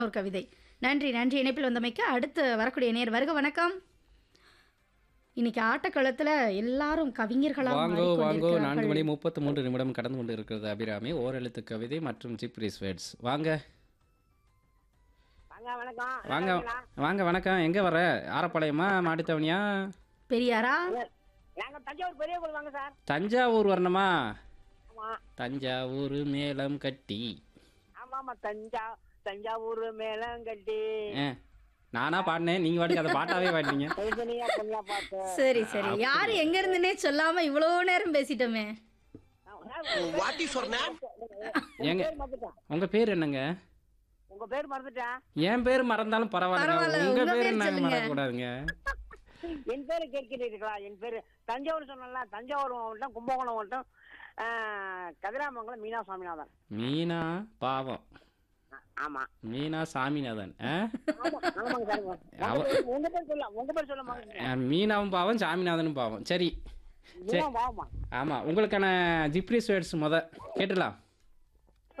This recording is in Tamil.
ஒரு கவிதை நன்றி நன்றி இணைப்பில் வந்தமைக்கு அடுத்து வரக்கூடிய நேர் வருக வணக்கம் இன்னைக்கு ஆட்டக்களத்தில் எல்லாரும் கவிஞர்களாக வாங்கோ வாங்கோ நான்கு மணி முப்பத்து மூன்று நிமிடம் கடந்து கொண்டு இருக்கிறது அபிராமி ஓரெழுத்து கவிதை மற்றும் ஜிப்ரிஸ் வேர்ட்ஸ் வாங்க வாங்க வணக்கம் வாங்க வாங்க வணக்கம் எங்கே வர ஆரப்பாளையமா மாடித்தவனியா பெரியாரா நாங்க தஞ்சாவூர் பெரிய கோயில் வாங்க சார் தஞ்சாவூர் வரணுமா ஆமா தஞ்சாவூர் மேளம் கட்டி ஆமா ஆமா தஞ்சா தஞ்சாவூர் மேலங்கட்டி ஆ நானா பாடினேன் நீங்கள் வாட்டுக்கு அதை பாட்டாவே பாடினீங்க தனித்தனியா தனியா பாட்டு சரி சரி யார் எங்க இருந்துன்னே சொல்லாம இவ்வளோ நேரம் பேசிட்டோமே What is your name? ஏங்க பேர் மறந்துட்டேன் உங்கள் பேர் என்னங்க உங்க பேர் மறந்துட்டேன் என் பேர் மறந்தாலும் பரவாயில்ல, பரவாயில்ல உங்கள் உங்க பேர் பேர் நாங்கள் சொல்லுங்க. மறக்கக்கூடாதுங்க என் பேரு கேட்கிறீர்களா என் பேரு தஞ்சாவூர் சொன்னல தஞ்சாவூர் மாவட்டம் கும்பகோணம் மாவட்டம் ஆஹ், கதிராமங்கலம் மீனா சுவாமிநாதன் மீனா பாவம் ஆ- ஆமா மீனா சாமிநாதன் ஆ ஆமா, ஆமாங்க சார் உங்க அவ- பேர் உங்க பேர் சொல்ல உங்க பேர் சொல்ல மாட்டேங்க ஆ, மீனாவும் பாவம் சாமிநாதனும் பாவம் சரி மீனா வாமா ஆமாம் உங்களுக்கான ஜிப்ரிஸ் வேர்ட்ஸ் முத கேட்டுடலாம்